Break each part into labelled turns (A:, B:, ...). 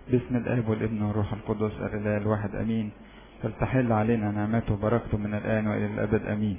A: باسم الاب والابن والروح القدس الاله الواحد امين فلتحل علينا نعمته وبركته من الان والى الابد امين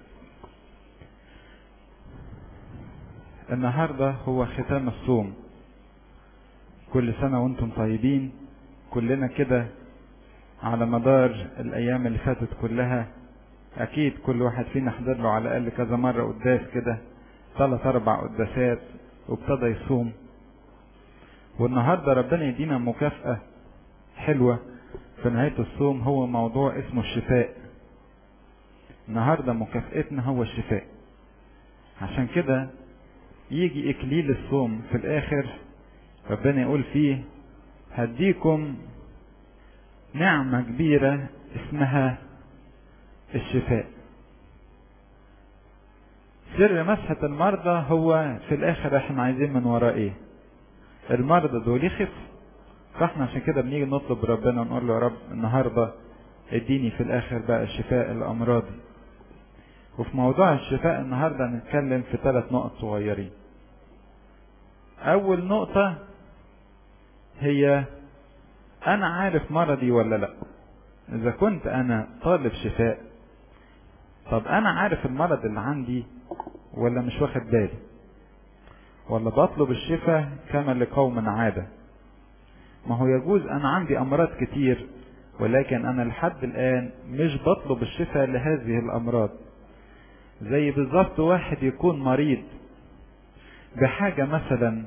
A: النهارده هو ختام الصوم كل سنه وانتم طيبين كلنا كده على مدار الايام اللي فاتت كلها اكيد كل واحد فينا حضر له على الاقل كذا مره قداس كده ثلاث اربع قداسات وابتدى يصوم والنهارده ربنا يدينا مكافأة حلوة في نهاية الصوم هو موضوع اسمه الشفاء. النهارده مكافأتنا هو الشفاء. عشان كده يجي إكليل الصوم في الآخر ربنا يقول فيه هديكم نعمة كبيرة اسمها الشفاء. سر مسحة المرضى هو في الآخر احنا عايزين من وراه ايه؟ المرضى دول يخفوا فاحنا عشان كده بنيجي نطلب ربنا ونقول له يا رب النهارده اديني في الاخر بقى الشفاء الامراضي وفي موضوع الشفاء النهارده هنتكلم في ثلاث نقط صغيرين اول نقطة هي انا عارف مرضي ولا لا اذا كنت انا طالب شفاء طب انا عارف المرض اللي عندي ولا مش واخد بالي ولا بطلب الشفاء كما لقوم عادة ما هو يجوز انا عندي امراض كتير ولكن انا لحد الان مش بطلب الشفاء لهذه الامراض زي بالظبط واحد يكون مريض بحاجة مثلا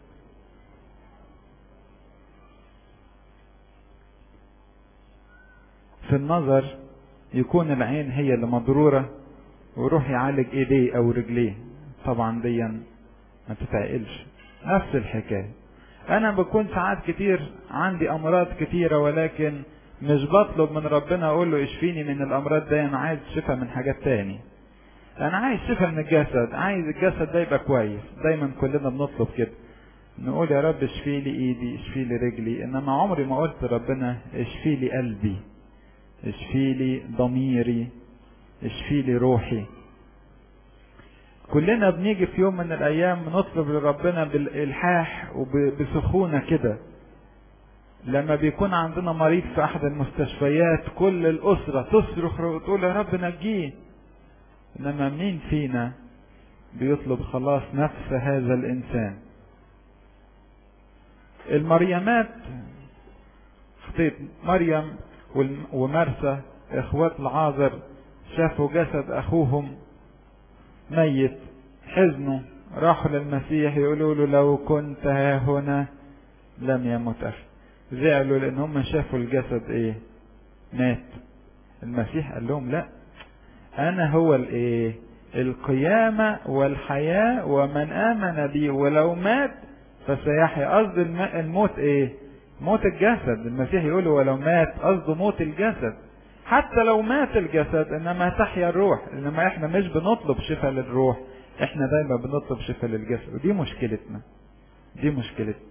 A: في النظر يكون العين هي اللي مضرورة ويروح يعالج ايديه او رجليه طبعا دي ما تتعقلش نفس الحكاية انا بكون ساعات كتير عندي امراض كتيرة ولكن مش بطلب من ربنا اقول له اشفيني من الامراض دي انا عايز شفاء من حاجات تاني انا عايز شفاء من الجسد عايز الجسد ده يبقى كويس دايما كلنا بنطلب كده نقول يا رب اشفي لي ايدي اشفي لي رجلي انما عمري ما قلت ربنا اشفي لي قلبي اشفي لي ضميري اشفي لي روحي كلنا بنيجي في يوم من الايام نطلب لربنا بالالحاح وبسخونه كده لما بيكون عندنا مريض في احد المستشفيات كل الاسره تصرخ وتقول يا رب نجيه انما مين فينا بيطلب خلاص نفس هذا الانسان المريمات خطيت مريم ومرسى اخوات العازر شافوا جسد اخوهم ميت حزنوا راحوا للمسيح يقولوا له لو كنت ها هنا لم يمت أخي زعلوا لأن هم شافوا الجسد إيه مات المسيح قال لهم لا أنا هو الإيه القيامة والحياة ومن آمن بي ولو مات فسيحيا قصد الموت إيه موت الجسد المسيح يقول ولو مات قصده موت الجسد حتى لو مات الجسد انما تحيا الروح انما احنا مش بنطلب شفاء للروح احنا دايما بنطلب شفاء للجسد ودي مشكلتنا دي مشكلتنا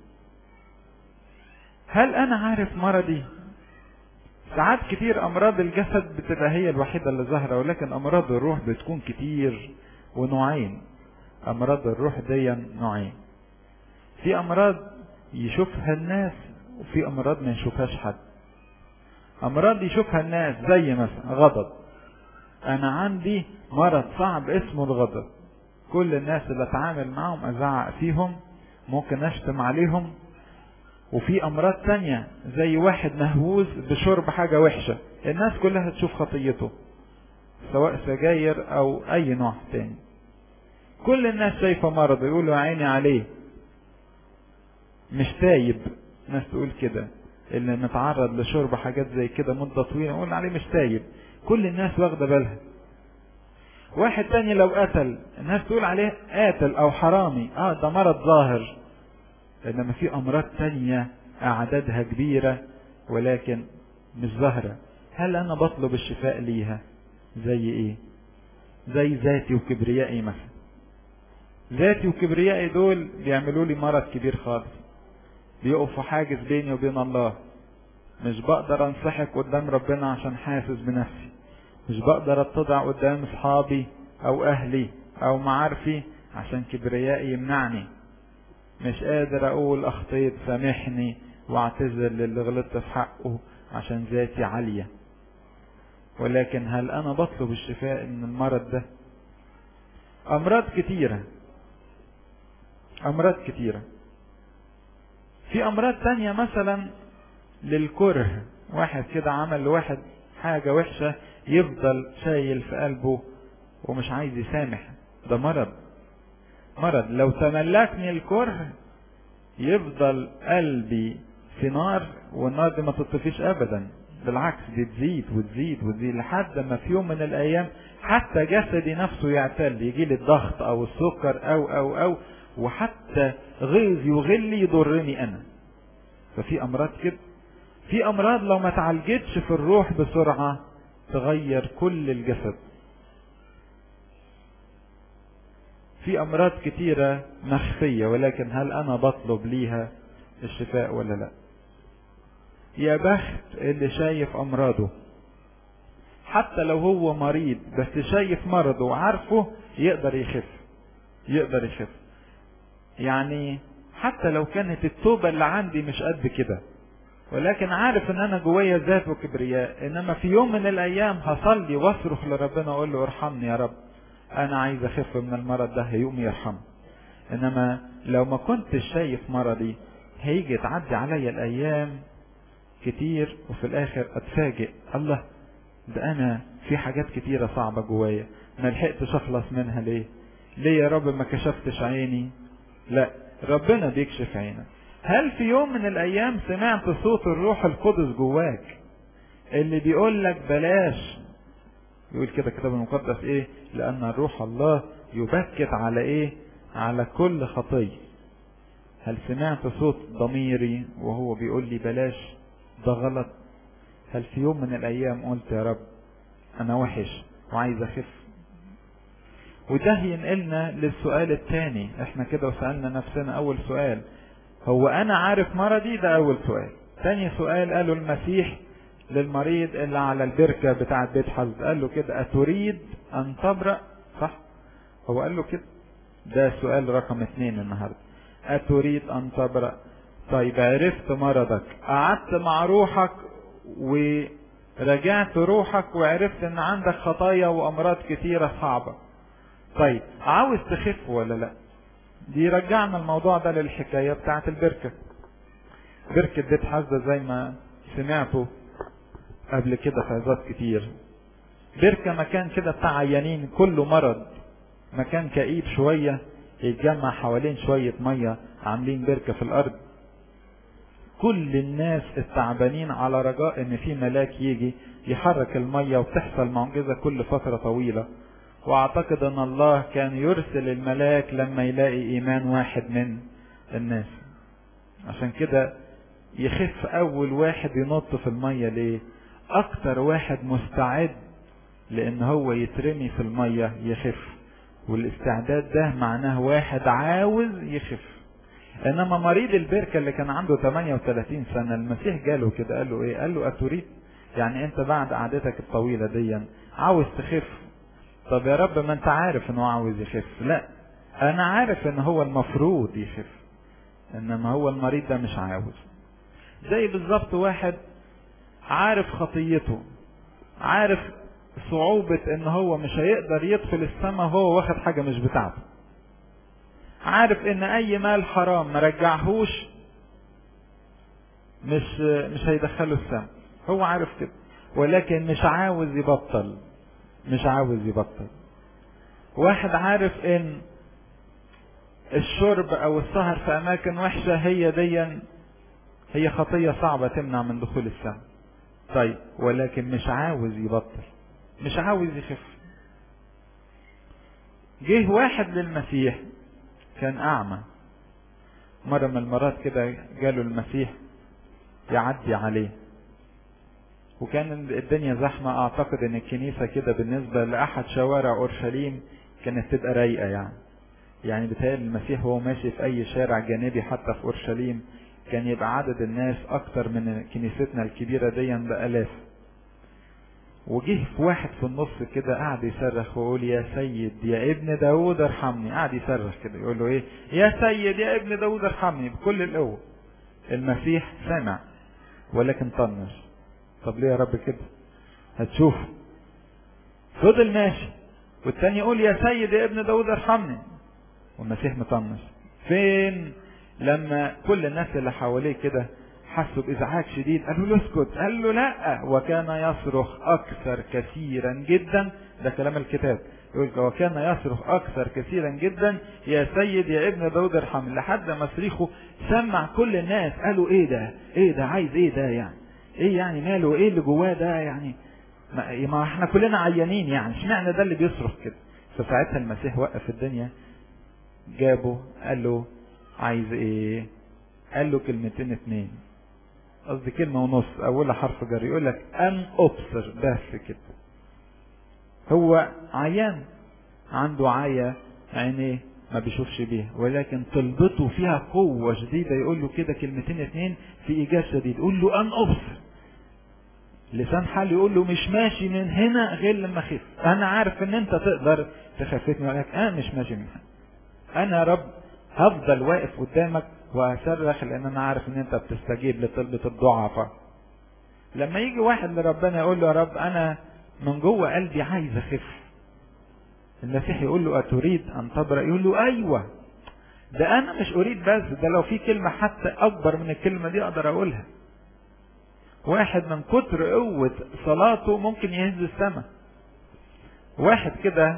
A: هل انا عارف مرضي ساعات كتير امراض الجسد بتبقى هي الوحيده اللي ظاهره ولكن امراض الروح بتكون كتير ونوعين امراض الروح دي نوعين في امراض يشوفها الناس وفي امراض ما يشوفهاش حد امراض يشوفها الناس زي مثلا غضب انا عندي مرض صعب اسمه الغضب كل الناس اللي اتعامل معهم ازعق فيهم ممكن اشتم عليهم وفي امراض تانية زي واحد مهووس بشرب حاجة وحشة الناس كلها تشوف خطيته سواء سجاير او اي نوع تاني كل الناس شايفة مرض يقولوا عيني عليه مش تايب ناس تقول كده اللي متعرض لشرب حاجات زي كده مدة طويلة نقول عليه مش تايب كل الناس واخدة بالها واحد تاني لو قتل الناس تقول عليه قاتل او حرامي اه ده مرض ظاهر انما في امراض تانية اعدادها كبيرة ولكن مش ظاهرة هل انا بطلب الشفاء ليها زي ايه زي ذاتي وكبريائي مثلا ذاتي وكبريائي دول بيعملوا لي مرض كبير خالص بيقفوا حاجز بيني وبين الله مش بقدر انصحك قدام ربنا عشان حاسس بنفسي مش بقدر اتضع قدام اصحابي او اهلي او معارفي عشان كبريائي يمنعني مش قادر اقول اخطيت سامحني واعتذر للي غلطت في حقه عشان ذاتي عالية ولكن هل انا بطلب الشفاء من المرض ده امراض كتيرة امراض كتيرة في امراض تانية مثلا للكره واحد كده عمل لواحد حاجة وحشة يفضل شايل في قلبه ومش عايز يسامح ده مرض مرض لو تملكني الكره يفضل قلبي في نار والنار دي ما تطفيش ابدا بالعكس دي تزيد وتزيد وتزيد لحد ما في يوم من الايام حتى جسدي نفسه يعتل يجي لي الضغط او السكر او او او وحتى غيظي وغلي يضرني انا ففي امراض كده في امراض لو ما تعالجتش في الروح بسرعه تغير كل الجسد في امراض كتيره مخفيه ولكن هل انا بطلب ليها الشفاء ولا لا يا بخت اللي شايف امراضه حتى لو هو مريض بس شايف مرضه وعارفه يقدر يخف يقدر يخف يعني حتى لو كانت التوبة اللي عندي مش قد كده ولكن عارف ان انا جوايا ذات وكبرياء انما في يوم من الايام هصلي واصرخ لربنا واقول له ارحمني يا رب انا عايز اخف من المرض ده هيقوم يرحم انما لو ما كنتش شايف مرضي هيجي تعدي عليا الايام كتير وفي الاخر اتفاجئ الله ده انا في حاجات كتيرة صعبة جوايا ما لحقتش اخلص منها ليه ليه يا رب ما كشفتش عيني لا ربنا بيكشف عينك هل في يوم من الايام سمعت صوت الروح القدس جواك اللي بيقول لك بلاش يقول كده الكتاب المقدس ايه لان الروح الله يبكت على ايه على كل خطيه هل سمعت صوت ضميري وهو بيقول لي بلاش ده غلط هل في يوم من الايام قلت يا رب انا وحش وعايز اخف وده ينقلنا للسؤال الثاني احنا كده وسألنا نفسنا اول سؤال هو انا عارف مرضي ده اول سؤال ثاني سؤال قاله المسيح للمريض اللي على البركة بتاعة بيت حزب قال له كده اتريد ان تبرأ صح هو قال له كده ده سؤال رقم اثنين النهاردة اتريد ان تبرأ طيب عرفت مرضك قعدت مع روحك ورجعت روحك وعرفت ان عندك خطايا وامراض كتيرة صعبة طيب عاوز تخف ولا لا دي رجعنا الموضوع ده للحكاية بتاعت البركة بركة بيت حزة زي ما سمعتوا قبل كده في عظات كتير بركة مكان كده بتاع عيانين كله مرض مكان كئيب شوية يتجمع حوالين شوية مية عاملين بركة في الأرض كل الناس التعبانين على رجاء ان في ملاك يجي يحرك المية وتحصل معجزة كل فترة طويلة واعتقد ان الله كان يرسل الملاك لما يلاقي ايمان واحد من الناس عشان كده يخف اول واحد ينط في المية ليه اكتر واحد مستعد لان هو يترمي في المية يخف والاستعداد ده معناه واحد عاوز يخف انما مريض البركة اللي كان عنده 38 سنة المسيح جاله كده قال له ايه قال له اتريد يعني انت بعد قعدتك الطويلة دي عاوز تخف طب يا رب ما انت عارف انه عاوز يخف لا انا عارف ان هو المفروض يخف انما هو المريض ده مش عاوز زي بالظبط واحد عارف خطيته عارف صعوبة ان هو مش هيقدر يدخل السماء وهو واخد حاجة مش بتاعته عارف ان اي مال حرام ما رجعهوش مش مش هيدخله السماء هو عارف كده ولكن مش عاوز يبطل مش عاوز يبطل واحد عارف ان الشرب او السهر في اماكن وحشة هي ديا هي خطية صعبة تمنع من دخول السماء طيب ولكن مش عاوز يبطل مش عاوز يخف جه واحد للمسيح كان اعمى مرة من المرات كده جاله المسيح يعدي عليه وكان الدنيا زحمة اعتقد ان الكنيسة كده بالنسبة لاحد شوارع اورشليم كانت تبقى رايقة يعني يعني بتهيألي المسيح وهو ماشي في اي شارع جانبي حتى في اورشليم كان يبقى عدد الناس اكتر من كنيستنا الكبيرة دي بالاف وجه في واحد في النص كده قعد يصرخ ويقول يا سيد يا ابن داود ارحمني قعد يصرخ كده يقول له ايه يا سيد يا ابن داود ارحمني بكل القوة المسيح سمع ولكن طنش طب ليه يا رب كده هتشوف فضل ماشي والتاني يقول يا سيد يا ابن داود ارحمني والمسيح مطنش فين لما كل الناس اللي حواليه كده حسوا بازعاج شديد قالوا له اسكت قال له لا وكان يصرخ اكثر كثيرا جدا ده كلام الكتاب يقول وكان يصرخ اكثر كثيرا جدا يا سيد يا ابن داود ارحم لحد ما صريخه سمع كل الناس قالوا ايه ده ايه ده عايز ايه ده يعني ايه يعني ماله ايه اللي جواه ده يعني ما, ما احنا كلنا عيانين يعني اشمعنى ده اللي بيصرخ كده فساعتها المسيح وقف الدنيا جابه قال له عايز ايه قال له كلمتين اتنين قصدي كلمة ونص أولها حرف جر يقول لك أن أبصر بس كده هو عيان عنده عيا عينيه ما بيشوفش بيها ولكن طلبته فيها قوة شديدة يقول له كده كلمتين اتنين في إيجاز شديد يقول له أن أبصر لسان حال يقول له مش ماشي من هنا غير لما اخف انا عارف ان انت تقدر تخفتني ولكن انا مش ماشي من هنا انا يا رب هفضل واقف قدامك وهصرخ لان انا عارف ان انت بتستجيب لطلبة الضعفاء لما يجي واحد لربنا يقول له يا رب انا من جوه قلبي عايز اخف المسيح يقول له اتريد ان تبرأ يقول له ايوه ده انا مش اريد بس ده لو في كلمة حتى اكبر من الكلمة دي اقدر اقولها واحد من كتر قوة صلاته ممكن يهز السماء واحد كده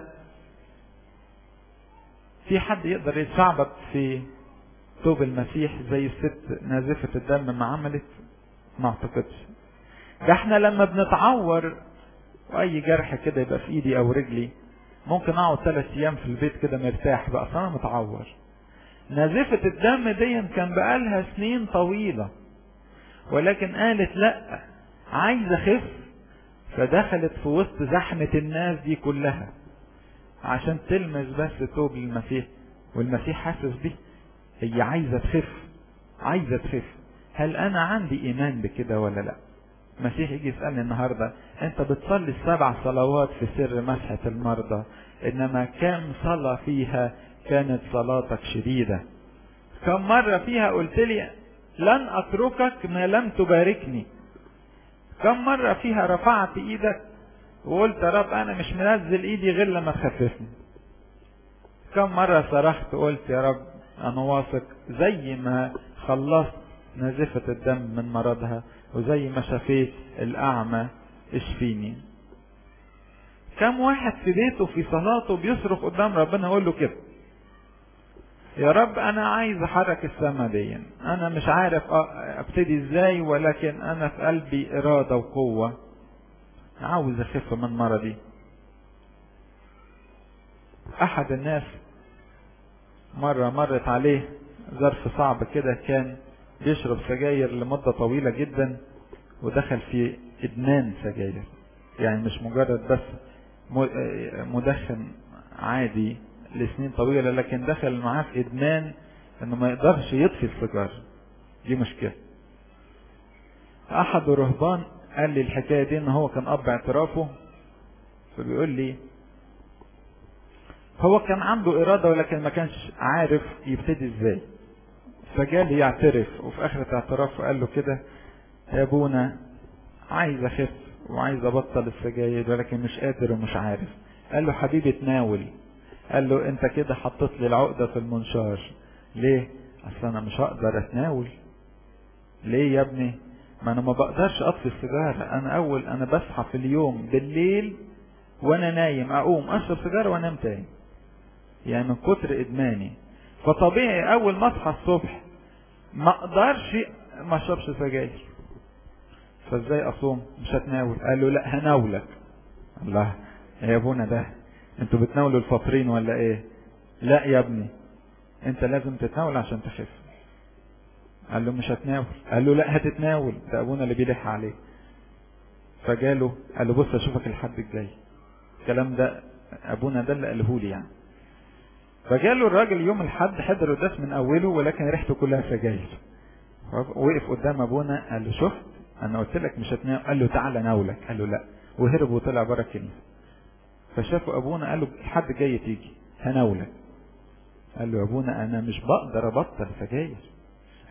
A: في حد يقدر يتشعبط في ثوب المسيح زي الست نازفة الدم ما عملت ما اعتقدش ده احنا لما بنتعور واي جرح كده يبقى في ايدي او رجلي ممكن اقعد ثلاث ايام في البيت كده مرتاح بقى انا متعور نازفة الدم دي كان بقالها سنين طويلة ولكن قالت لا عايزة اخف فدخلت في وسط زحمة الناس دي كلها عشان تلمس بس ثوب المسيح والمسيح حاسس بيه هي عايزة تخف عايزة تخف هل انا عندي ايمان بكده ولا لا المسيح يجي يسألني النهاردة انت بتصلي السبع صلوات في سر مسحة المرضى انما كم صلاة فيها كانت صلاتك شديدة كم مرة فيها قلت لي لن اتركك ما لم تباركني كم مرة فيها رفعت ايدك وقلت يا رب انا مش منزل ايدي غير لما تخففني كم مرة صرخت وقلت يا رب انا واثق زي ما خلصت نازفة الدم من مرضها وزي ما شفيت الاعمى اشفيني كم واحد في بيته في صلاته بيصرخ قدام ربنا يقول له كده يا رب انا عايز احرك السما دي انا مش عارف ابتدي ازاي ولكن انا في قلبي ارادة وقوة عاوز اخف من مرضي احد الناس مرة مرت عليه ظرف صعب كده كان بيشرب سجاير لمدة طويلة جدا ودخل في ادمان سجاير يعني مش مجرد بس مدخن عادي لسنين طويلة لكن دخل معاه في ادمان انه ما يقدرش يطفي السيجار دي مشكلة احد الرهبان قال لي الحكاية دي ان هو كان اب اعترافه فبيقول لي هو كان عنده ارادة ولكن ما كانش عارف يبتدي ازاي فجالي يعترف وفي اخرة اعترافه قال له كده يا ابونا عايز اخف وعايز ابطل السجاير ولكن مش قادر ومش عارف قال له حبيبي تناول قال له انت كده حطيت لي العقدة في المنشار ليه اصل انا مش هقدر اتناول ليه يا ابني ما انا ما بقدرش اطفي السيجارة انا اول انا بصحى في اليوم بالليل وانا نايم اقوم اشرب سيجارة وانام تاني يعني من كتر ادماني فطبيعي اول ما اصحى الصبح ما اقدرش ما اشربش سجاير فازاي اصوم مش هتناول قال له لا هناولك الله يا ابونا ده انتوا بتناولوا الفاطرين ولا ايه لا يا ابني انت لازم تتناول عشان تخف قال له مش هتناول قال له لا هتتناول ده ابونا اللي بيلح عليه فجاله قال له بص اشوفك الحد الجاي الكلام ده ابونا ده اللي قاله لي يعني فجاله الراجل يوم الحد حضر القداس من اوله ولكن ريحته كلها سجاير وقف قدام ابونا قال له شفت انا قلت لك مش هتناول قال له تعالى ناولك قال له لا وهرب وطلع بره الكنيسه فشافوا ابونا قال له الحد جاي تيجي هناولك قال له يا ابونا انا مش بقدر ابطل سجاير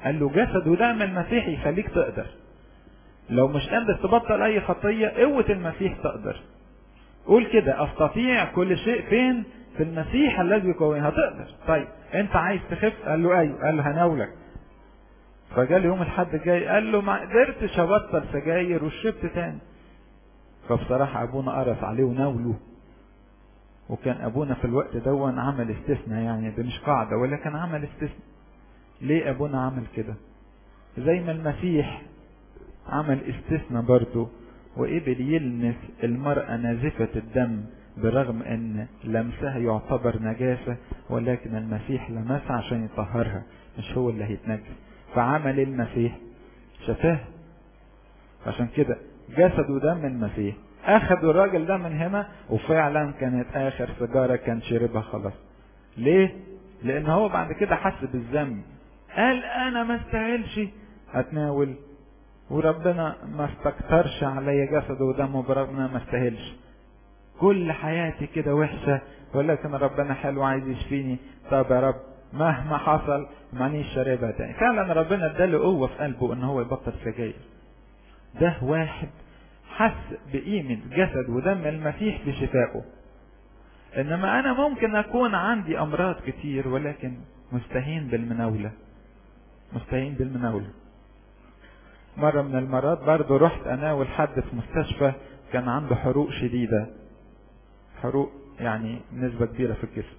A: قال له جسد ودم المسيح يخليك تقدر لو مش قادر تبطل اي خطية قوة المسيح تقدر قول كده استطيع كل شيء فين في المسيح الذي يقوي هتقدر طيب انت عايز تخف قال له ايوه قال له هناولك فجالي يوم الحد الجاي قال له ما قدرتش ابطل سجاير وشربت تاني فبصراحة ابونا قرص عليه وناوله وكان ابونا في الوقت دون عمل استثناء يعني ده مش قاعدة ولكن عمل استثناء ليه ابونا عمل كده زي ما المسيح عمل استثناء برضه وقبل يلمس المرأة نازفة الدم برغم ان لمسها يعتبر نجاسة ولكن المسيح لمسها عشان يطهرها مش هو اللي هيتنجس فعمل المسيح شفاه عشان كده جسد ودم المسيح اخذوا الراجل ده من هنا وفعلا كانت اخر سيجارة كان شربها خلاص ليه لان هو بعد كده حس بالذنب قال انا ما استاهلش اتناول وربنا ما استكترش عليا جسده ودمه برغم انا ما استاهلش كل حياتي كده وحشة ولكن ربنا حلو عايز يشفيني طب يا رب مهما حصل مانيش شاربها تاني فعلا ربنا اداله قوة في قلبه ان هو يبطل سجاير ده واحد حس بقيمة جسد ودم المسيح بشفائه انما انا ممكن اكون عندي امراض كتير ولكن مستهين بالمناولة مستهين بالمناولة مرة من المرات برضه رحت اناول حد في مستشفى كان عنده حروق شديدة حروق يعني نسبة كبيرة في الجسم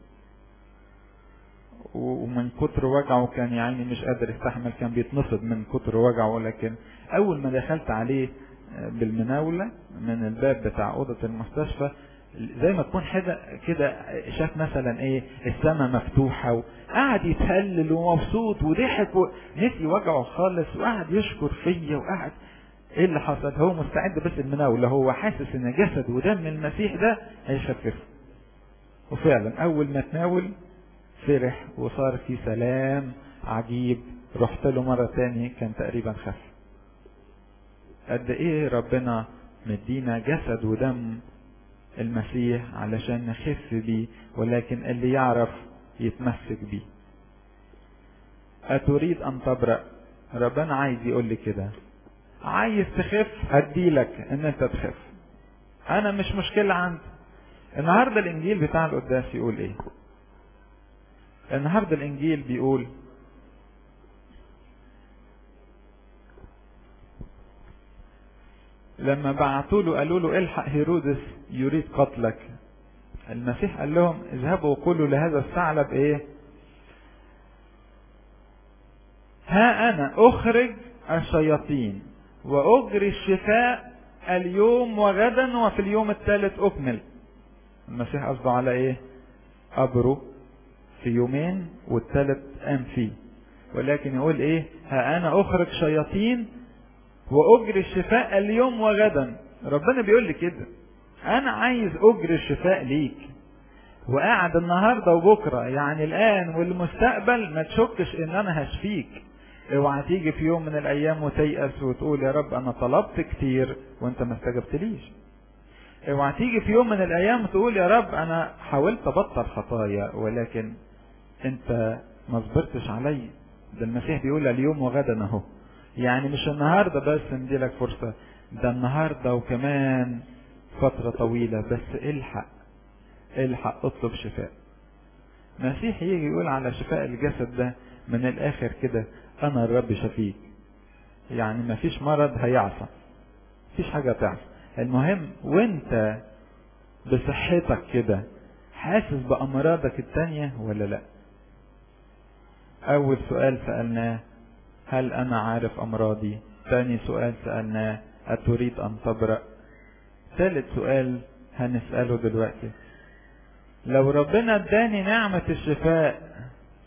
A: ومن كتر وجعه كان يعني مش قادر يستحمل كان بيتنفض من كتر وجعه لكن اول ما دخلت عليه بالمناولة من الباب بتاع اوضة المستشفى زي ما تكون حدا كده شاف مثلا ايه السماء مفتوحة وقعد يتهلل ومبسوط وضحك ونسي وجعه خالص وقعد يشكر فيا وقعد ايه اللي حصل هو مستعد بس المناولة هو حاسس ان جسد ودم المسيح ده هيخففه وفعلا اول ما تناول فرح وصار في سلام عجيب رحت له مرة تاني كان تقريبا خف قد ايه ربنا مدينا جسد ودم المسيح علشان نخف بيه ولكن اللي يعرف يتمسك بيه أتريد أن تبرأ ربنا عايز يقول لي كده عايز تخف هديلك ان انت تخف انا مش مشكلة عندي النهاردة الانجيل بتاع القداس يقول ايه النهاردة الانجيل بيقول لما بعتوا له قالوا له الحق هيرودس يريد قتلك المسيح قال لهم اذهبوا وقولوا لهذا الثعلب ايه ها انا اخرج الشياطين واجري الشفاء اليوم وغدا وفي اليوم الثالث اكمل المسيح قصده على ايه ابرو في يومين والثالث قام فيه ولكن يقول ايه ها انا اخرج شياطين واجري الشفاء اليوم وغدا ربنا بيقول لي كده انا عايز اجري الشفاء ليك وقاعد النهارده وبكره يعني الان والمستقبل ما تشكش ان انا هشفيك اوعى تيجي في يوم من الايام وتيأس وتقول يا رب انا طلبت كتير وانت ما استجبتليش اوعى تيجي في يوم من الايام وتقول يا رب انا حاولت ابطل خطايا ولكن انت ما صبرتش عليا ده المسيح بيقول اليوم وغدا اهو يعني مش النهارده بس نديلك فرصه ده النهارده وكمان فتره طويله بس الحق الحق اطلب شفاء المسيح يجي يقول على شفاء الجسد ده من الاخر كده انا الرب شفيك يعني ما فيش مرض هيعصى مفيش حاجه تعصى المهم وانت بصحتك كده حاسس بامراضك التانية ولا لا اول سؤال سألناه هل انا عارف امراضي تاني سؤال سألناه اتريد ان تبرأ ثالث سؤال هنسأله دلوقتي لو ربنا اداني نعمة الشفاء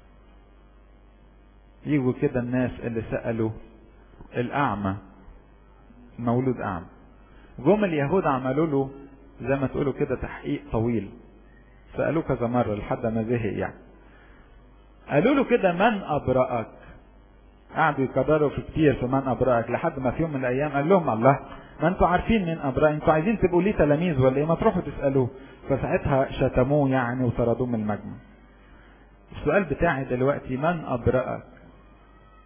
A: يجوا كده الناس اللي سألوا الأعمى مولود أعمى جم اليهود عملوا له زي ما تقولوا كده تحقيق طويل سألوه كذا مرة لحد ما زهق يعني قالوا له كده من أبرأك قعدوا يكرروا في كتير في من أبرأك لحد ما في يوم من الأيام قال لهم الله ما انتوا عارفين مين أبرأ انتوا عايزين تبقوا ليه تلاميذ ولا ايه ما تروحوا تسألوه فساعتها شتموه يعني وطردوه من المجمع السؤال بتاعي دلوقتي من أبرأك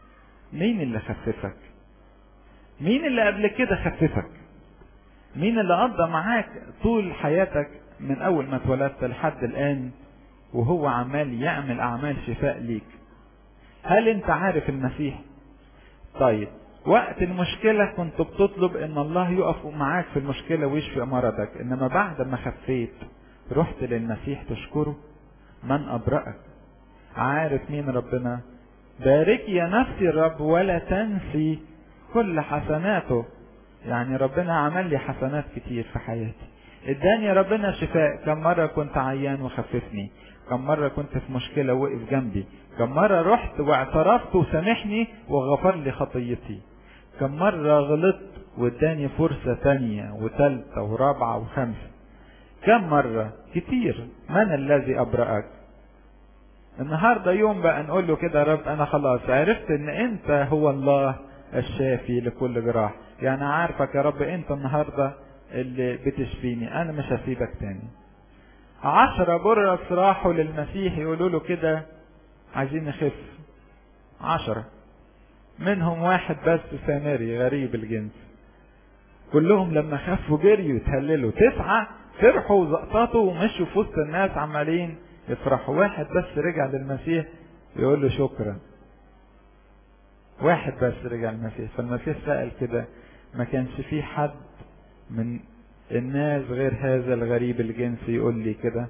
A: مين اللي خففك مين اللي قبل كده خففك مين اللي قضى معاك طول حياتك من اول ما اتولدت لحد الان وهو عمال يعمل اعمال شفاء ليك هل انت عارف المسيح طيب وقت المشكلة كنت بتطلب ان الله يقف معاك في المشكلة ويشفي مرضك انما بعد ما خفيت رحت للمسيح تشكره من ابرأك عارف مين ربنا بارك يا نفسي الرب ولا تنسي كل حسناته يعني ربنا عمل لي حسنات كتير في حياتي اداني ربنا شفاء كم مرة كنت عيان وخففني كم مرة كنت في مشكلة وقف جنبي كم مرة رحت واعترفت وسامحني وغفر لي خطيتي كم مرة غلطت واداني فرصة تانية وتالتة ورابعة وخمسة كم مرة كتير من الذي أبرأك النهاردة يوم بقى نقول له كده يا رب أنا خلاص عرفت إن أنت هو الله الشافي لكل جراح يعني عارفك يا رب أنت النهاردة اللي بتشفيني أنا مش هسيبك تاني عشرة برص راحوا للمسيح يقولوا له كده عايزين نخف عشرة منهم واحد بس سامري غريب الجنس كلهم لما خفوا جريوا يتهللوا تسعة فرحوا وزقططوا ومشوا في وسط الناس عمالين يفرحوا واحد بس رجع للمسيح يقول له شكرا واحد بس رجع للمسيح فالمسيح سأل كده ما كانش في حد من الناس غير هذا الغريب الجنس يقول لي كده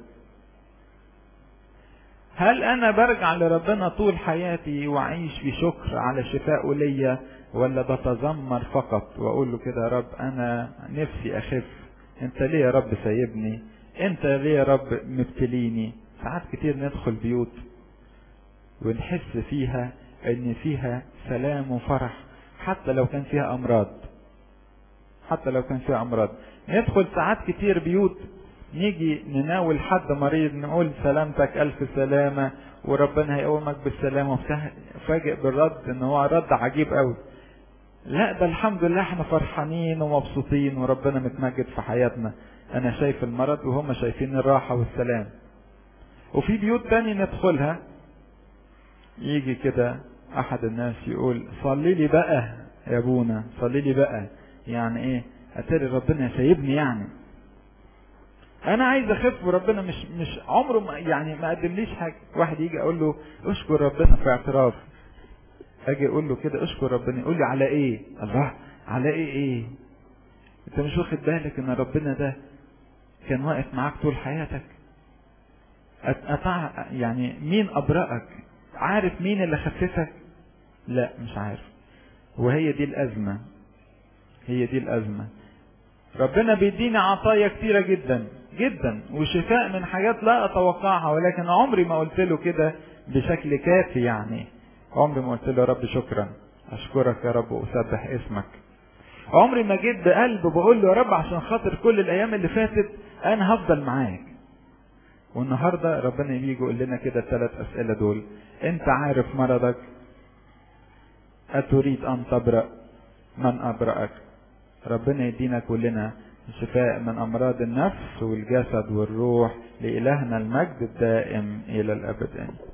A: هل انا برجع لربنا طول حياتي واعيش في شكر على شفاء ليا ولا بتذمر فقط واقول له كده يا رب انا نفسي اخف انت ليه يا رب سايبني انت ليه يا رب مبتليني ساعات كتير ندخل بيوت ونحس فيها ان فيها سلام وفرح حتى لو كان فيها امراض حتى لو كان فيها امراض ندخل ساعات كتير بيوت نيجي نناول حد مريض نقول سلامتك الف سلامة وربنا هيقومك بالسلامة فاجئ بالرد ان هو رد عجيب قوي لا ده الحمد لله احنا فرحانين ومبسوطين وربنا متمجد في حياتنا انا شايف المرض وهم شايفين الراحة والسلام وفي بيوت تاني ندخلها يجي كده احد الناس يقول صلي لي بقى يا ابونا صلي لي بقى يعني ايه اتاري ربنا سايبني يعني انا عايز اخف وربنا مش مش عمره ما يعني ما قدمليش حاجه واحد يجي اقول له اشكر ربنا في اعتراف اجي اقول له كده اشكر ربنا يقول لي على ايه الله على ايه ايه انت مش واخد بالك ان ربنا ده كان واقف معاك طول حياتك أتع... يعني مين ابرأك عارف مين اللي خففك لا مش عارف وهي دي الازمه هي دي الازمه ربنا بيديني عطايا كتيرة جدا جدا وشفاء من حاجات لا اتوقعها ولكن عمري ما قلت له كده بشكل كافي يعني عمري ما قلت له يا رب شكرا اشكرك يا رب واسبح اسمك عمري ما جيت بقلب بقول له يا رب عشان خاطر كل الايام اللي فاتت انا هفضل معاك والنهارده ربنا يجي يقول لنا كده الثلاث اسئله دول انت عارف مرضك اتريد ان تبرأ من ابرأك ربنا يدينا كلنا شفاء من امراض النفس والجسد والروح لالهنا المجد الدائم الى الابد